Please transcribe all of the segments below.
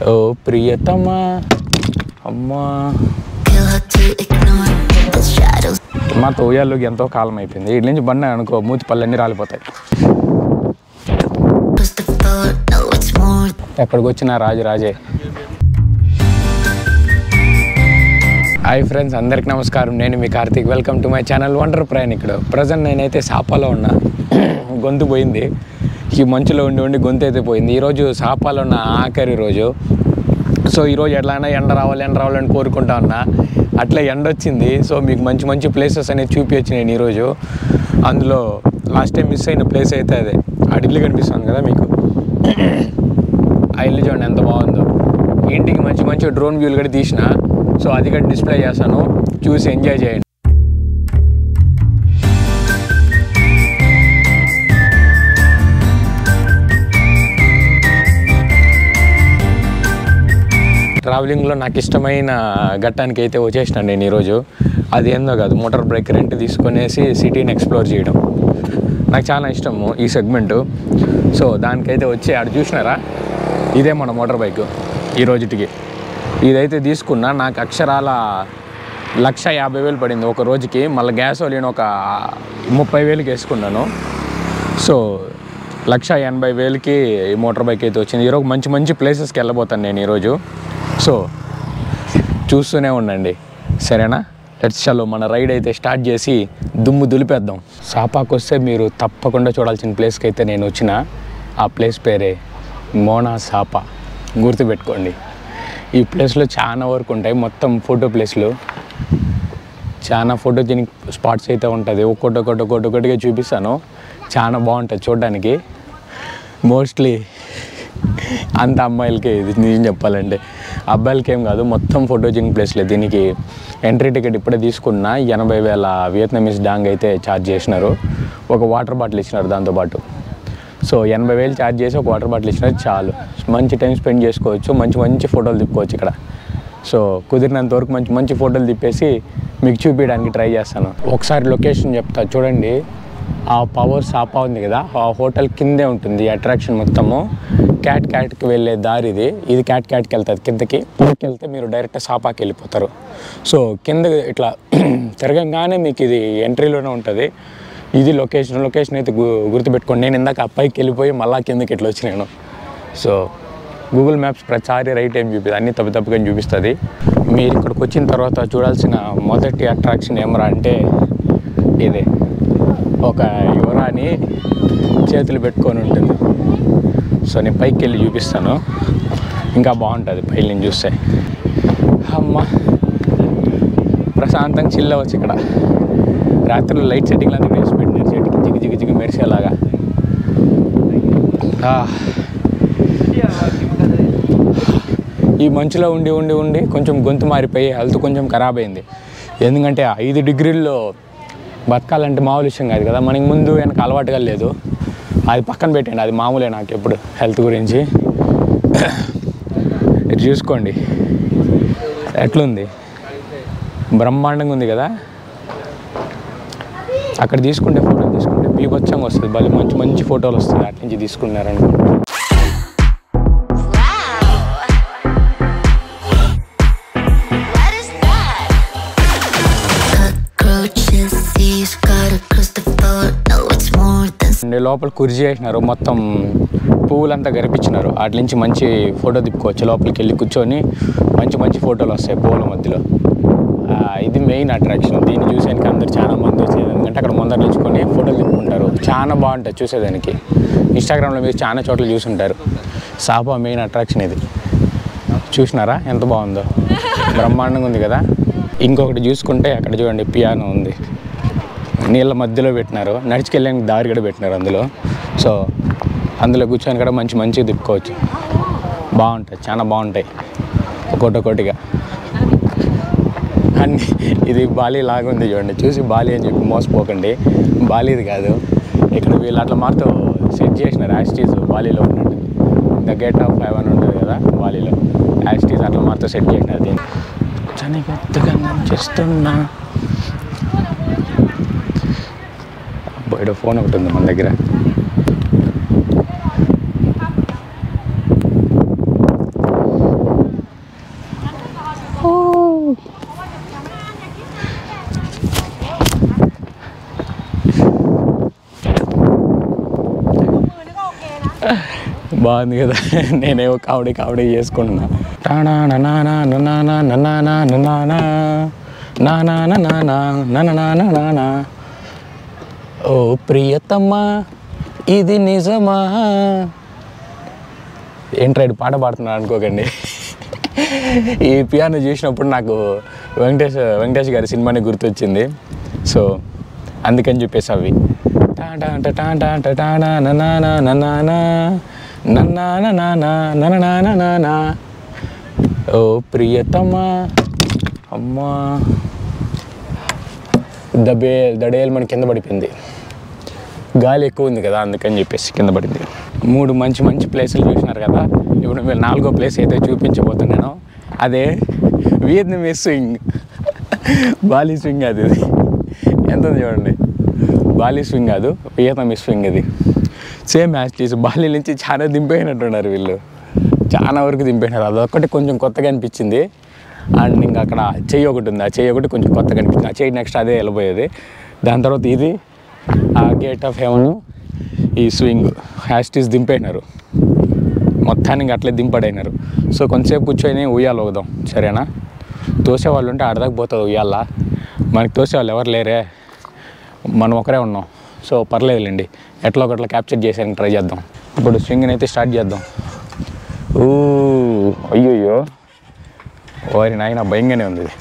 ఓ ప్రియతమా అమ్మా Feel hard to ignore those shadows. మా తోయాల్లోకి ఎంతో కాలం అయిపోయింది ఇటు నుంచి బండి అనుకో మూతి పళ్ళన్నీ రాలిపోతాయి Push the floor, no, it's more. ఎక్కడికి వచ్చినా రాజు రాజే హాయ్ ఫ్రెండ్స్ అందరికి నమస్కారం నేను మీ Karthik welcome to my channel wonder Prayanikudu present నేనైతే సాపాలో ఉన్నా గొంతు పోయింది ఈ మంచులో ఉండి ఉండి గొంతు అయితే పోయింది ఈరోజు సాపాలో ఉన్న ఆఖరి రోజు సో ఈరోజు ఎట్లానా ఎండ రావాలి ఎండ రావాలని కోరుకుంటా ఉన్నా అట్లా ఎండ వచ్చింది సో మీకు మంచి మంచి ప్లేసెస్ అనేది చూపించచ్చు నేను ఈరోజు అందులో లాస్ట్ టైం మిస్ అయిన ప్లేస్ అయితే అదే ఆ ఇల్లు కనిపిస్తుంది కదా మీకు ఆ ఇల్లు చూడండి ఎంత బాగుందో ఇంటికి మంచి మంచి డ్రోన్ వ్యూలు కూడా తీసిన సో అది కూడా డిస్ప్లే చేస్తాను చూసి ఎంజాయ్ చేయండి ట్రావెలింగ్లో నాకు ఇష్టమైన ఘట్టానికి అయితే వచ్చేసినాను నేను ఈరోజు అది ఏందో కాదు మోటార్ బైక్ రెంట్ తీసుకొనేసి సిటీని ఎక్స్ప్లోర్ చేయడం నాకు చాలా ఇష్టము ఈ సెగ్మెంట్ సో దానికైతే వచ్చి ఆడ చూసినారా ఇదే మన మోటార్ బైక్ ఈ రోజుటికి ఇదైతే తీసుకున్నా నాకు అక్షరాల లక్ష యాభై వేలు పడింది ఒక రోజుకి మళ్ళీ గ్యాస్ నేను ఒక ముప్పై వేలకి వేసుకున్నాను సో లక్ష ఎనభై వేలకి ఈ మోటార్ బైక్ అయితే వచ్చింది ఈరోజు మంచి మంచి ప్లేసెస్కి వెళ్ళబోతాను నేను ఈరోజు సో చూస్తూనే ఉండండి సరేనా లెట్స్ చలో మన రైడ్ అయితే స్టార్ట్ చేసి దుమ్ము దులిపేద్దాం సాపాకు వస్తే మీరు తప్పకుండా చూడాల్సిన ప్లేస్కి అయితే నేను వచ్చిన ఆ ప్లేస్ పేరే మోనా సాపా గుర్తుపెట్టుకోండి ఈ ప్లేస్లో చాలా వరకు ఉంటాయి మొత్తం ఫోటో ప్లేస్లు చాలా ఫోటోజెనిక్ స్పాట్స్ అయితే ఉంటుంది ఒక్కొక్కటి ఒక్కొక్కటి ఒక్కొక్కటి ఒక్కొక్కటిగా చూపిస్తాను చాలా బాగుంటుంది చూడడానికి మోస్ట్లీ అంత అమ్మాయిలకి ఇది నిజం చెప్పాలంటే అబ్బాయిలకి ఏం కాదు మొత్తం ఫోటోజెనిక్ ప్లేస్లే దీనికి ఎంట్రీ టికెట్ ఇప్పుడే తీసుకున్న ఎనభై వేల వియత్నమీస్ డాంగ్ అయితే ఛార్జ్ చేసినారు ఒక వాటర్ బాటిల్ ఇచ్చినారు దాంతోపాటు సో ఎనభై వేలు ఛార్జ్ చేసి ఒక వాటర్ బాటిల్ ఇచ్చినారు చాలు మంచి టైం స్పెండ్ చేసుకోవచ్చు మంచి మంచి ఫోటోలు తిప్పుకోవచ్చు ఇక్కడ సో కుదిరినంత వరకు మంచి మంచి ఫోటోలు తిప్పేసి మీకు చూపించడానికి ట్రై చేస్తాను ఒకసారి లొకేషన్ చెప్తా చూడండి ఆ పవర్ సాపా ఉంది కదా ఆ హోటల్ కిందే ఉంటుంది అట్రాక్షన్ మొత్తము క్యాట్ క్యాట్కి వెళ్ళే దారి ఇది ఇది క్యాట్ క్యాట్కి వెళ్తుంది కిందకి పైకి వెళ్తే మీరు డైరెక్ట్ సాపాకి వెళ్ళిపోతారు సో కింద ఇట్లా తిరగంగానే మీకు ఇది ఎంట్రీలోనే ఉంటుంది ఇది లొకేషన్ లొకేషన్ అయితే గు గుర్తుపెట్టుకోండి నేను ఇందాక ఆ పైకి వెళ్ళిపోయి మళ్ళా కిందకి ఇట్లా వచ్చినాను సో గూగుల్ మ్యాప్స్ ప్రతిసారి రైట్ ఏం చూపిస్తుంది అన్ని తప్పు తప్పుగా చూపిస్తుంది మీరు ఇక్కడికి వచ్చిన తర్వాత చూడాల్సిన మొదటి అట్రాక్షన్ ఏమరా అంటే ఇదే ఒక యువరాని చేతులు పెట్టుకొని ఉంటుంది సో నేను పైకి వెళ్ళి చూపిస్తాను ఇంకా బాగుంటుంది పైకి నేను చూస్తే అమ్మ ప్రశాంతంగా చిల్ అవ్వచ్చు ఇక్కడ రాత్రులు లైట్ సెట్టింగ్లు అంతా వేసి పెట్టినారు చెట్టుకి జిగి జిగి జిగి మెరిసేలాగా ఆ. ఈ మంచులో ఉండి ఉండి ఉండి కొంచెం గొంతు మారిపోయి హెల్త్ కొంచెం ఖరాబ్ అయింది ఎందుకంటే ఐదు డిగ్రీల్లో బతకాలంటే మామూలు విషయం కాదు కదా మనకి ముందు వెనక అలవాటుగా లేదు అది పక్కన పెట్టండి అది మామూలే నాకు ఎప్పుడు హెల్త్ గురించి ఇది చూసుకోండి ఎట్లుంది బ్రహ్మాండంగా ఉంది కదా అక్కడ తీసుకుంటే ఫోటోలు తీసుకుంటే బీభత్సంగా వస్తుంది భలే మంచి మంచి ఫోటోలు వస్తుంది అటు నుంచి తీసుకున్నారనుకో What is that? Cockroaches, thieves, gotta cross the floor. No, it's more than and లోపల కుర్జీ వేసినారు మొత్తం పువ్వులంతా గరిపించినారు వాటి నుంచి మంచి ఫోటో తిప్పుకోవచ్చు లోపలికి వెళ్ళి కూర్చొని మంచి మంచి ఫోటోలు వస్తాయి పువ్వుల మధ్యలో ఆ, ఇది మెయిన్ అట్రాక్షన్ దీన్ని చూసేదానికి అందరు చాలా మంది వచ్చేది ఎందుకంటే అక్కడ ముందర నిల్చుకొని ఫోటోలు తిప్పుకుంటారు చాలా బాగుంటుంది చూసేదానికి ఇన్స్టాగ్రామ్లో మీరు చాలా చోట్ల చూసుంటారు సాపా మెయిన్ అట్రాక్షన్ ఇది చూసినారా ఎంత బాగుందో బ్రహ్మాండంగా ఉంది కదా ఇంకొకటి చూసుకుంటే అక్కడ చూడండి పియానో ఉంది నీళ్ళ మధ్యలో పెట్టినారు నడిచికెళ్ళడానికి దారి కూడా పెట్టినారు అందులో సో అందులో కూర్చొని కూడా మంచి మంచిగా తిప్పుకోవచ్చు బాగుంటాయి చాలా బాగుంటాయి ఒక్కొక్కటి ఒక్కొక్కటిగా అన్ని ఇది బాలీ లాగా ఉంది చూడండి చూసి బాలీ అని చెప్పి మోసపోకండి బాలీది కాదు ఇక్కడ వీళ్ళు అట్లా మాతో సెట్ చేసినారు యాస్టీస్ బాలీలో ఉన్నట్టు ద గేట్ ఆఫ్ ఫైవ్ అని ఉంటుంది కదా బాలీలో యాస్టీస్ అట్లా మాతో సెట్ చేసినారు దీన్ని చాలా పెద్దగా చేస్తున్నా బయట ఫోన్ ఒకటి ఉంది మన దగ్గర బాగుంది కదా నేనేమో కామెడీ కామెడీ చేసుకుంటున్నా టానా ననా ననా ననా ననా నానా నానా నానా నానా ఓ ప్రియతమ్మా ఇది నిజమా ఏంట్రా ఇటు పాట పాడుతున్నాడు అనుకోకండి ఈ పియానో చూసినప్పుడు నాకు వెంకటేష్ వెంకటేష్ గారి సినిమాని గుర్తొచ్చింది సో అందుకని చెప్పేసి అవి టా టా టా టా టా టా టా నా నా నా నా నా నా నా. నా నా నా నా నా నా నా నా నా నా. ఓ ప్రియతమా అమ్మా దబే దడేలు మన కింద పడిపోయింది గాలి ఎక్కువ ఉంది కదా అందుకని చెప్పేసి కింద పడింది మూడు మంచి మంచి ప్లేసులు చూసినారు కదా ఇప్పుడు మీరు నాలుగో ప్లేస్ అయితే చూపించబోతున్నాను అదే వియత్నమీస్ స్వింగ్ బాలీ స్వింగ్ అది ఇది ఎంత ఉంది చూడండి బాలీ స్వింగ్ కాదు వియత్నమీస్ స్వింగ్ ఇది సేమ్ యాక్టీస్ బాలీ నుంచి చాలా దింపేసినట్టున్నారు వీళ్ళు చాలా వరకు దింపేసినారు అదొక్కటి కొంచెం కొత్తగా అనిపించింది అండ్ ఇంకా అక్కడ చెయ్యి ఒకటి ఉంది ఆ చెయ్యి ఒకటి కొంచెం కొత్తగా అనిపించింది ఆ చెయ్యి నెక్స్ట్ అదే వెళ్ళబోయేది దాని తర్వాత ఇది ఆ గేట్ ఆఫ్ హెవెన్ ఈ స్వింగ్ హ్యాస్టీస్ దింపేసినారు మొత్తానికి అట్లే దింపడైనారు సో కొంతసేపు కూర్చొని ఉయ్యాలి ఒకదాం సరేనా తోసే వాళ్ళు ఉంటే ఆడదాకా పోతుంది ఉయ్యాల మనకి తోసే వాళ్ళు ఎవరు లేరే మనం ఒకరే ఉన్నాం సో పర్లేదులేండి ఎట్లా ఒకట్లా క్యాప్చర్ చేసేందుకు ట్రై చేద్దాం ఇప్పుడు స్వింగ్ని అయితే స్టార్ట్ చేద్దాం ఊ అయ్యయ్యో ఓరి నాయన భయంగానే ఉంది ఇది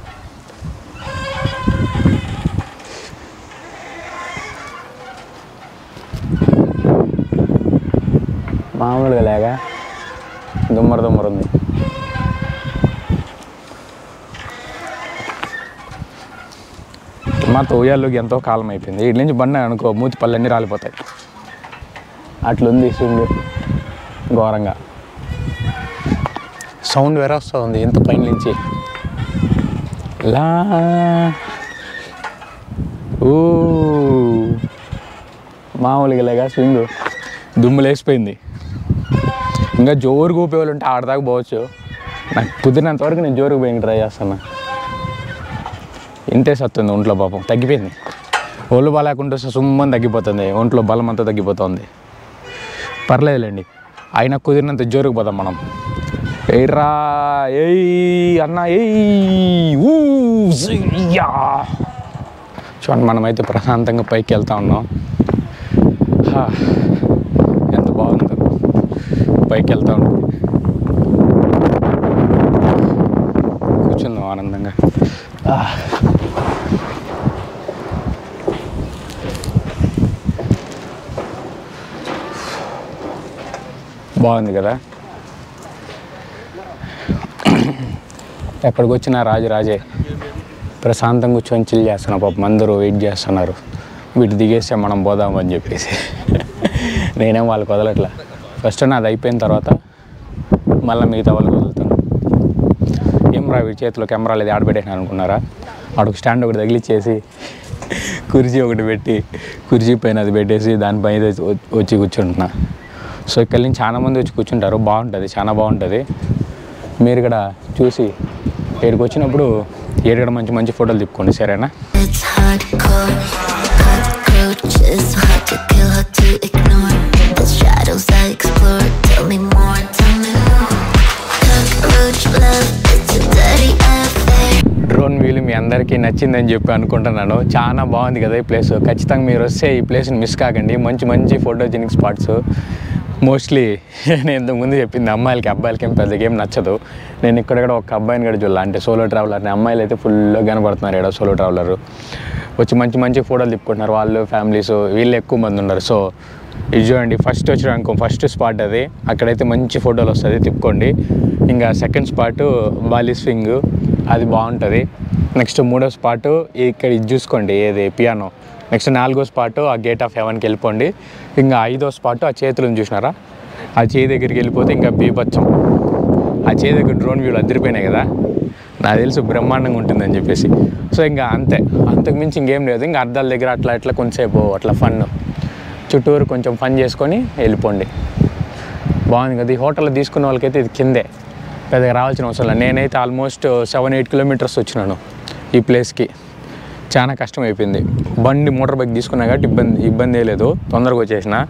మామూలుగా లేగా దుమ్మర దుమ్మర ఉంది మా తోయాల్లోకి ఎంతో కాలం అయిపోయింది ఇటు నుంచి బండి అనుకో మూతి పళ్ళన్నీ రాలిపోతాయి అట్లుంది స్వింగ్ ఘోరంగా సౌండ్ వేరే వస్తూ ఉంది ఎంత పైన నుంచి లా ఊ మామూలుగా లేగా స్వింగ్ దుమ్ము లేసిపోయింది ఇంకా జోరుగా ఊపేవాళ్ళు ఉంటే ఆడదాకా పోవచ్చు నాకు కుదిరినంత వరకు నేను జోరుగా పోయి ట్రై చేస్తున్నా ఇంతే సత్తుంది ఒంట్లో పాపం తగ్గిపోయింది ఒళ్ళు బాగాలేకుండా సుమ్మని తగ్గిపోతుంది ఒంట్లో బలం అంతా తగ్గిపోతుంది పర్లేదులేండి అయినా కుదిరినంత జోరుకు పోదాం మనం ఎయిరా ఏయ్ అన్న ఏయ్ ఊ యా చూడండి మనమైతే ప్రశాంతంగా పైకి వెళ్తా ఉన్నాం హా, ఎంత బాగుందో పైకి వెళ్తా ఉన్నాం కూర్చుందాం ఆనందంగా ఆ. బాగుంది కదా ఎక్కడికి వచ్చినా రాజు రాజే ప్రశాంతంగా కూర్చొని చిల్ చేస్తున్నా పాపం అందరూ వెయిట్ చేస్తున్నారు వీటి దిగేస్తే మనం పోదామని చెప్పేసి నేనేం వాళ్ళకి వదలట్లా ఫస్ట్ నాది అయిపోయిన తర్వాత మళ్ళీ మిగతా వాళ్ళకి వదులుతాను ఏం రా వీడి చేతిలో కెమెరా లేదు ఆడబెట్టేసాను అనుకున్నారా ఆడొక స్టాండ్ ఒకటి తగిలిచ్చేసి కుర్చీ ఒకటి పెట్టి కుర్చీ పైన అది పెట్టేసి దానిపైన వచ్చి- వచ్చి కూర్చుంటున్నా సో ఇక్కడి నుంచి చాలా మంది వచ్చి కూర్చుంటారు బాగుంటుంది చాలా బాగుంటుంది మీరు ఇక్కడ చూసి ఇక్కడికి వచ్చినప్పుడు ఏడు మంచి మంచి ఫోటోలు తిప్పుకోండి సరేనా It's hardcore. Cockroaches, so hard to kill, hard to ignore. The shadows I explore. Tell me more, tell me more. Cockroach love, it's a dirty affair. Drone వీలు మీ అందరికీ నచ్చిందని చెప్పి అనుకుంటున్నాను చాలా బాగుంది కదా ఈ ప్లేస్ ఖచ్చితంగా మీరు వస్తే ఈ ప్లేస్ని మిస్ కాకండి మంచి మంచి ఫోటోజెనిక్ స్పాట్స్ మోస్ట్లీ నేను ఇంతకుముందు చెప్పింది అమ్మాయిలకి అబ్బాయిలకి ఏం పెద్దగా ఏం నచ్చదు నేను ఇక్కడ కూడా ఒక అబ్బాయిని కూడా చూడాలి అంటే సోలో ట్రావెలర్ని అమ్మాయిలు అయితే ఫుల్గా కనబడుతున్నారు ఇక్కడ సోలో ట్రావెలర్ వచ్చి మంచి మంచి ఫోటోలు తిప్పుకుంటున్నారు వాళ్ళు ఫ్యామిలీస్ వీళ్ళు ఎక్కువ మంది ఉన్నారు సో ఇది చూడండి ఫస్ట్ వచ్చిన అనుకో ఫస్ట్ స్పాట్ అది అక్కడైతే మంచి ఫోటోలు వస్తుంది తిప్పుకోండి ఇంకా సెకండ్ స్పాట్ బాలీ స్వింగ్ అది బాగుంటుంది నెక్స్ట్ మూడో స్పాట్ ఇక్కడ ఇది చూసుకోండి ఏది పియానో నెక్స్ట్ నాలుగో స్పాట్ ఆ గేట్ ఆఫ్ హెవెన్కి వెళ్ళిపోండి ఇంకా ఐదో స్పాట్ ఆ చేతులను చూసినారా ఆ చేయి దగ్గరికి వెళ్ళిపోతే ఇంకా బీభత్సం ఆ చేయి దగ్గర డ్రోన్ వ్యూలు అదిరిపోయినాయి కదా నాకు తెలుసు బ్రహ్మాండంగా ఉంటుందని చెప్పేసి సో ఇంకా అంతే అంతకు మించి ఇంకేం లేదు ఇంకా అద్దాల దగ్గర అట్లా ఇట్లా కొంతసేపు అట్లా ఫన్ చుట్టూరు కొంచెం ఫన్ చేసుకొని వెళ్ళిపోండి బాగుంది కదా ఈ హోటల్లో తీసుకున్న వాళ్ళకైతే ఇది కిందే పెద్దగా రావాల్సిన అవసరం లేదు నేనైతే ఆల్మోస్ట్ సెవెన్ ఎయిట్ కిలోమీటర్స్ వచ్చినాను ఈ ప్లేస్కి చాలా కష్టం అయిపోయింది బండి మోటార్ బైక్ తీసుకున్నా కాబట్టి ఇబ్బంది ఇబ్బంది ఏ లేదు తొందరగా వచ్చేసిన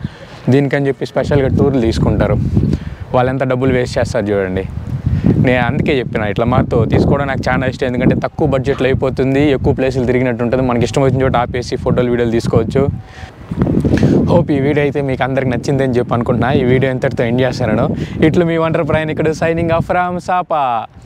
దీనికని చెప్పి స్పెషల్గా టూర్లు తీసుకుంటారు వాళ్ళు ఎంత డబ్బులు వేస్ట్ చేస్తారు చూడండి నేను అందుకే చెప్పిన ఇట్లా మాతో తీసుకోవడం నాకు చాలా ఇష్టం ఎందుకంటే తక్కువ బడ్జెట్లో అయిపోతుంది ఎక్కువ ప్లేసులు తిరిగినట్టు ఉంటుంది మనకి ఇష్టం వచ్చిన చోట ఆపేసి ఫోటోలు వీడియోలు తీసుకోవచ్చు హోప్ ఈ వీడియో అయితే మీకు అందరికి నచ్చిందని చెప్పి అనుకుంటున్నా ఈ వీడియో ఎంతటితో ఎండ్ చేస్తాను ఇట్లు మీ wonder Prayanikudu signing off Ram సాపా